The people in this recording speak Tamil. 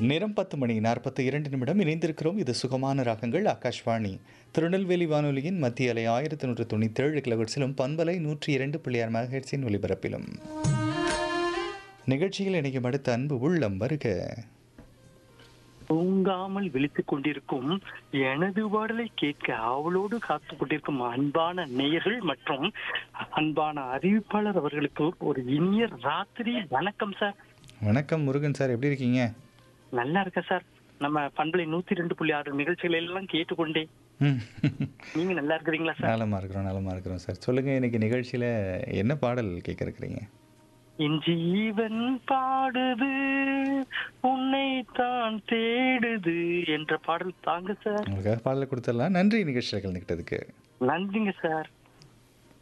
நேரம் பத்து மணி நாற்பத்தி இரண்டு நிமிடம் இணைந்திருக்கிறோம் இது சுகமான ராகங்கள் ஆகாஷ்வாணி திருநெல்வேலி வானொலியின் மத்திய அலை ஆயிரத்தி நூற்று தொண்ணூற்றி ஏழு கிலோஹெட்ஸிலும் பண்பலை நூற்றி இரண்டு புள்ளியார் மெகாஹெட்ஸின் ஒலிபரப்பிலும் நிகழ்ச்சியில் இணையும் அடுத்த அன்பு உள்ளம் வருக தூங்காமல் விழித்துக் கொண்டிருக்கும் எனது பாடலை கேட்க அவளோடு காத்துக் கொண்டிருக்கும் அன்பான நேயர்கள் மற்றும் அன்பான அறிவிப்பாளர் அவர்களுக்கு ஒரு இனிய ராத்திரி வணக்கம் சார் வணக்கம் முருகன் சார் எப்படி இருக்கீங்க நல்லா இருக்க சார் நம்ம பண்பலை நூத்தி ரெண்டு புள்ளி ஆறு நிகழ்ச்சிகள் எல்லாம் கேட்டுக்கொண்டே ம். நீங்க நல்லா இருக்கிறீங்களா சார் நலமா இருக்கிறோம் நலமா இருக்கிறோம் சார் சொல்லுங்க இன்னைக்கு நிகழ்ச்சியில என்ன பாடல் கேட்க இருக்கிறீங்க என் ஜீவன் பாடுது உன்னை தான் தேடுது என்ற பாடல் தாங்க சார் உங்களுக்காக பாடலை கொடுத்துடலாம் நன்றி நிகழ்ச்சியில் கலந்துக்கிட்டதுக்கு நன்றிங்க சார்